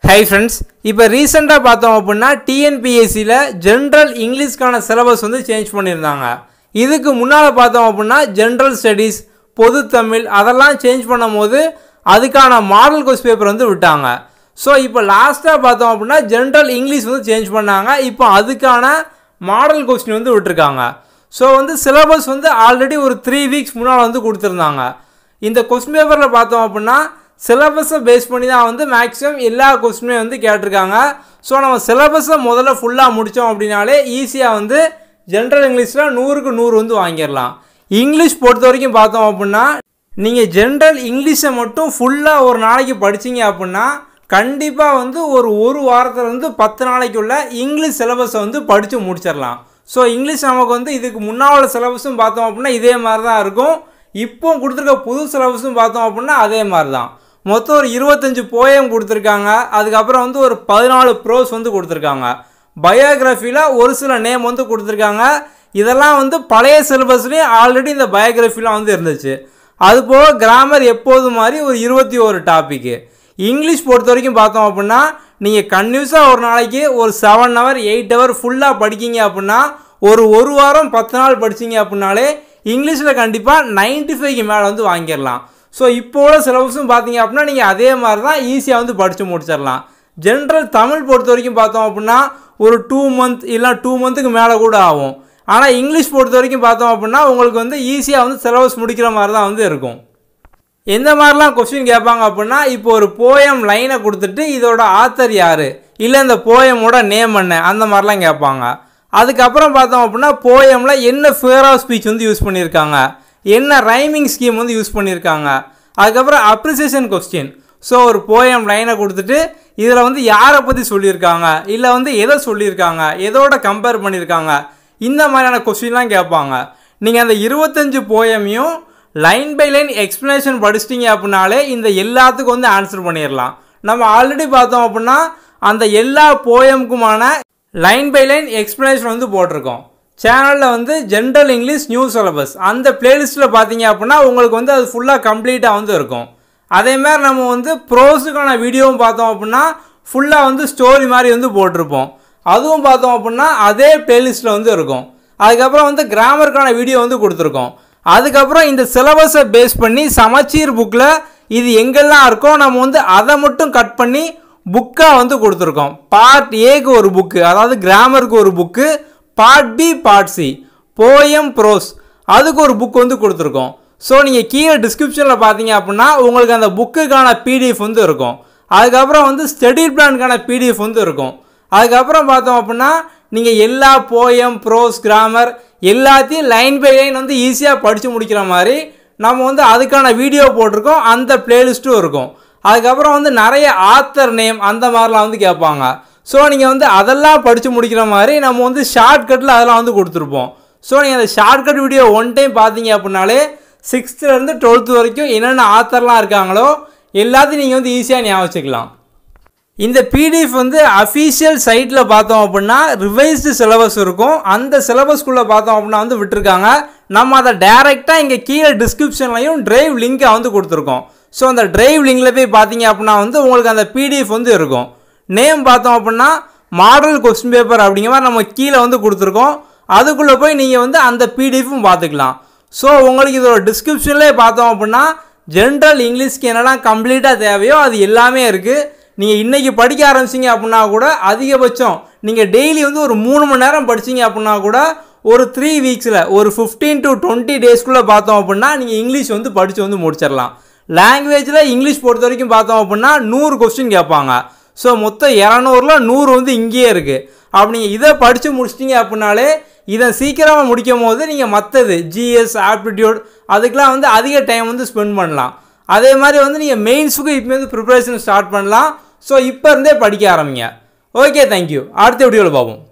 hi friends இப்போ ரீசெண்டாக பார்த்தோம் அப்படின்னா டிஎன்பிஎஸ்சியில் ஜென்ரல் இங்கிலீஷ்க்கான சிலபஸ் வந்து சேஞ்ச் பண்ணியிருந்தாங்க இதுக்கு முன்னால் பார்த்தோம் அப்படின்னா ஜென்ரல் ஸ்டடீஸ் பொது தமிழ் அதெல்லாம் சேஞ்ச் பண்ணும்போது அதுக்கான மாடல் கொஸ்டின் பேப்பர் வந்து விட்டாங்க ஸோ இப்போ லாஸ்ட்டாக பார்த்தோம் அப்படின்னா ஜென்ரல் இங்கிலீஷ் வந்து சேஞ்ச் பண்ணாங்க இப்போ அதுக்கான மாடல் கொஸ்டின் வந்து விட்டுருக்காங்க ஸோ வந்து சிலபஸ் வந்து ஆல்ரெடி ஒரு த்ரீ வீக்ஸ் முன்னால் வந்து கொடுத்துருந்தாங்க இந்த கொஸ்டின் பேப்பரில் பார்த்தோம் அப்படின்னா சிலபஸை பேஸ் பண்ணி தான் வந்து மேக்ஸிமம் எல்லா கொஸ்டினுமே வந்து கேட்டிருக்காங்க ஸோ நம்ம சிலபஸை முதல்ல ஃபுல்லாக முடித்தோம் அப்படின்னாலே ஈஸியாக வந்து ஜென்ரல் இங்கிலீஷில் நூறுக்கு நூறு வந்து வாங்கிடலாம் இங்கிலீஷ் பொறுத்த வரைக்கும் பார்த்தோம் அப்படின்னா நீங்கள் ஜென்ரல் இங்கிலீஷை மட்டும் ஃபுல்லாக ஒரு நாளைக்கு படிச்சீங்க அப்படின்னா கண்டிப்பாக வந்து ஒரு ஒரு வாரத்தில் வந்து பத்து நாளைக்குள்ள இங்கிலீஷ் சிலபஸை வந்து படித்து முடிச்சிடலாம் ஸோ இங்கிலீஷ் நமக்கு வந்து இதுக்கு முன்னால் உள்ள சிலபஸும் பார்த்தோம் அப்படின்னா இதே மாதிரி தான் இருக்கும் இப்போ கொடுத்துருக்க புது சிலபஸும் பார்த்தோம் அப்படின்னா அதே மாதிரி தான் மொத்தம் ஒரு இருபத்தஞ்சு போயம் கொடுத்துருக்காங்க அதுக்கப்புறம் வந்து ஒரு பதினாலு ப்ரோஸ் வந்து கொடுத்துருக்காங்க பயோகிராஃபியில் ஒரு சில நேம் வந்து கொடுத்துருக்காங்க இதெல்லாம் வந்து பழைய சிலபஸ்லேயும் ஆல்ரெடி இந்த பயோகிராஃபிலாம் வந்து இருந்துச்சு அது போக கிராமர் எப்போதும் மாதிரி ஒரு இருபத்தி ஒரு டாப்பிக்கு இங்கிலீஷ் பொறுத்த வரைக்கும் பார்த்தோம் அப்படின்னா நீங்கள் கன்யூஸாக ஒரு நாளைக்கு ஒரு செவன் ஹவர் எயிட் ஹவர் ஃபுல்லாக படிக்கீங்க அப்படின்னா ஒரு ஒரு வாரம் பத்து நாள் படிச்சீங்க அப்படின்னாலே இங்கிலீஷில் கண்டிப்பாக நைன்ட்டி ஃபைவ்க்கு மேலே வந்து வாங்கிடலாம் ஸோ இப்போ உள்ள சிலபஸும் பார்த்தீங்க அப்படின்னா நீங்கள் அதே மாதிரி தான் ஈஸியாக வந்து படித்து முடிச்சிடலாம் ஜென்ரல் தமிழ் பொறுத்த வரைக்கும் பார்த்தோம் அப்படின்னா ஒரு டூ மந்த் இல்லை டூ மந்த்துக்கு மேலே கூட ஆகும் ஆனால் இங்கிலீஷ் பொறுத்த வரைக்கும் பார்த்தோம் அப்படின்னா உங்களுக்கு வந்து ஈஸியாக வந்து சிலபஸ் முடிக்கிற மாதிரி தான் வந்து இருக்கும் எந்த மாதிரிலாம் கொஸ்டின் கேட்பாங்க அப்படின்னா இப்போ ஒரு போயம் லைனை கொடுத்துட்டு இதோட ஆத்தர் யார் இல்லை இந்த போயமோட நேம் என்ன அந்த மாதிரிலாம் கேட்பாங்க அதுக்கப்புறம் பார்த்தோம் அப்படின்னா போயமில் என்ன ஃபியர் ஆஃப் ஸ்பீச் வந்து யூஸ் பண்ணியிருக்காங்க என்ன ரைமிங் ஸ்கீம் வந்து யூஸ் பண்ணியிருக்காங்க அதுக்கப்புறம் அப்ரிசியேஷன் கொஸ்டின் ஸோ ஒரு போயம் லைனை கொடுத்துட்டு இதில் வந்து யாரை பற்றி சொல்லியிருக்காங்க இல்லை வந்து எதை சொல்லியிருக்காங்க எதோட கம்பேர் பண்ணியிருக்காங்க இந்த மாதிரியான கொஸ்டின்லாம் கேட்பாங்க நீங்கள் அந்த இருபத்தஞ்சு போயமையும் லைன் பை லைன் எக்ஸ்ப்ளனேஷன் படிச்சிட்டிங்க அப்படின்னாலே இந்த எல்லாத்துக்கும் வந்து ஆன்சர் பண்ணிடலாம் நம்ம ஆல்ரெடி பார்த்தோம் அப்படின்னா அந்த எல்லா போயமுக்குமான லைன் பை லைன் எக்ஸ்ப்ளனேஷன் வந்து போட்டிருக்கோம் சேனலில் வந்து ஜென்ரல் இங்கிலீஷ் நியூ சிலபஸ் அந்த பிளேலிஸ்ட்டில் பார்த்தீங்க அப்படின்னா உங்களுக்கு வந்து அது ஃபுல்லாக கம்ப்ளீட்டாக வந்து இருக்கும் அதேமாதிரி நம்ம வந்து ப்ரோஸுக்கான வீடியோவும் பார்த்தோம் அப்படின்னா ஃபுல்லாக வந்து ஸ்டோரி மாதிரி வந்து போட்டிருப்போம் அதுவும் பார்த்தோம் அப்படின்னா அதே பிளேலிஸ்ட்டில் வந்து இருக்கும் அதுக்கப்புறம் வந்து கிராமருக்கான வீடியோ வந்து கொடுத்துருக்கோம் அதுக்கப்புறம் இந்த சிலபஸை பேஸ் பண்ணி சமச்சீர் புக்கில் இது எங்கெல்லாம் இருக்கோ நம்ம வந்து அதை மட்டும் கட் பண்ணி புக்காக வந்து கொடுத்துருக்கோம் பார்ட் ஏக்கு ஒரு புக்கு அதாவது கிராமருக்கு ஒரு book part B part C poem prose அதுக்கு ஒரு புக் வந்து கொடுத்துருக்கோம் ஸோ நீங்கள் கீழே டிஸ்கிரிப்ஷனில் பார்த்தீங்க அப்படின்னா உங்களுக்கு அந்த புக்குக்கான பிடிஎஃப் வந்து இருக்கும் அதுக்கப்புறம் வந்து ஸ்டடி பிளானுக்கான பிடிஎஃப் வந்து இருக்கும் அதுக்கப்புறம் பார்த்தோம் அப்படின்னா நீங்கள் எல்லா போயம் ப்ரோஸ் கிராமர் எல்லாத்தையும் லைன் பை லைன் வந்து ஈஸியாக படித்து முடிக்கிற மாதிரி நம்ம வந்து அதுக்கான வீடியோ போட்டிருக்கோம் அந்த பிளேலிஸ்ட்டும் இருக்கும் அதுக்கப்புறம் வந்து நிறைய ஆத்தர் நேம் அந்த மாதிரிலாம் வந்து கேட்பாங்க ஸோ நீங்கள் வந்து அதெல்லாம் படித்து முடிக்கிற மாதிரி நம்ம வந்து ஷார்ட்கட்டில் அதெல்லாம் வந்து கொடுத்துருப்போம் ஸோ நீங்கள் அந்த ஷார்ட்கட் வீடியோ ஒன் டைம் பார்த்தீங்க அப்படின்னாலே சிக்ஸ்த்துலேருந்து டுவெல்த்து வரைக்கும் என்னென்ன ஆத்தர்லாம் இருக்காங்களோ எல்லாத்தையும் நீங்கள் வந்து ஈஸியாக ஞாபகம் வச்சுக்கலாம் இந்த பிடிஎஃப் வந்து அஃபீஷியல் சைட்டில் பார்த்தோம் அப்படின்னா ரிவைஸ்டு சிலபஸ் இருக்கும் அந்த சிலபஸ்க்குள்ளே பார்த்தோம் அப்படின்னா வந்து விட்டுருக்காங்க நம்ம அதை டேரெக்டாக இங்கே கீழே டிஸ்கிரிப்ஷன்லையும் ட்ரைவ் லிங்க்கை வந்து கொடுத்துருக்கோம் ஸோ அந்த ட்ரைவ் லிங்கில் போய் பார்த்தீங்க அப்படின்னா வந்து உங்களுக்கு அந்த பிடிஎஃப் வந்து இருக்கும் நேம் பார்த்தோம் அப்படின்னா மாடல் கொஸ்டின் பேப்பர் அப்படிங்கிற மாதிரி நம்ம கீழே வந்து கொடுத்துருக்கோம் அதுக்குள்ளே போய் நீங்கள் வந்து அந்த பிடிஎஃப்பும் பார்த்துக்கலாம் ஸோ உங்களுக்கு இதோட டிஸ்கிரிப்ஷன்லேயே பார்த்தோம் அப்படின்னா ஜென்ரல் இங்கிலீஷ்க்கு என்னெல்லாம் கம்ப்ளீட்டாக தேவையோ அது எல்லாமே இருக்குது நீங்கள் இன்றைக்கி படிக்க ஆரம்பிச்சிங்க அப்படின்னா கூட அதிகபட்சம் நீங்கள் டெய்லி வந்து ஒரு மூணு மணி நேரம் படிச்சிங்க அப்படின்னா கூட ஒரு த்ரீ வீக்ஸில் ஒரு ஃபிஃப்டீன் டு டுவெண்ட்டி டேஸ்க்குள்ளே பார்த்தோம் அப்படின்னா நீங்கள் இங்கிலீஷ் வந்து படித்து வந்து முடிச்சிடலாம் லாங்குவேஜில் இங்கிலீஷ் பொறுத்த வரைக்கும் பார்த்தோம் அப்படின்னா நூறு கொஸ்டின் கேட்பாங்க ஸோ மொத்தம் இரநூறுல நூறு வந்து இங்கேயே இருக்குது அப்படி நீங்கள் இதை படித்து முடிச்சிட்டிங்க அப்படின்னாலே இதை சீக்கிரமாக முடிக்கும் போது நீங்கள் மற்றது ஜிஎஸ் ஆப்டிடியூட் அதுக்கெலாம் வந்து அதிக டைம் வந்து ஸ்பெண்ட் பண்ணலாம் அதே மாதிரி வந்து நீங்கள் மெயின்ஸுக்கு இப்போ வந்து ப்ரிப்பரேஷன் ஸ்டார்ட் பண்ணலாம் ஸோ இப்போ இருந்தே படிக்க ஆரம்பிங்க ஓகே தேங்க்யூ அடுத்த வீடியோவில் பார்ப்போம்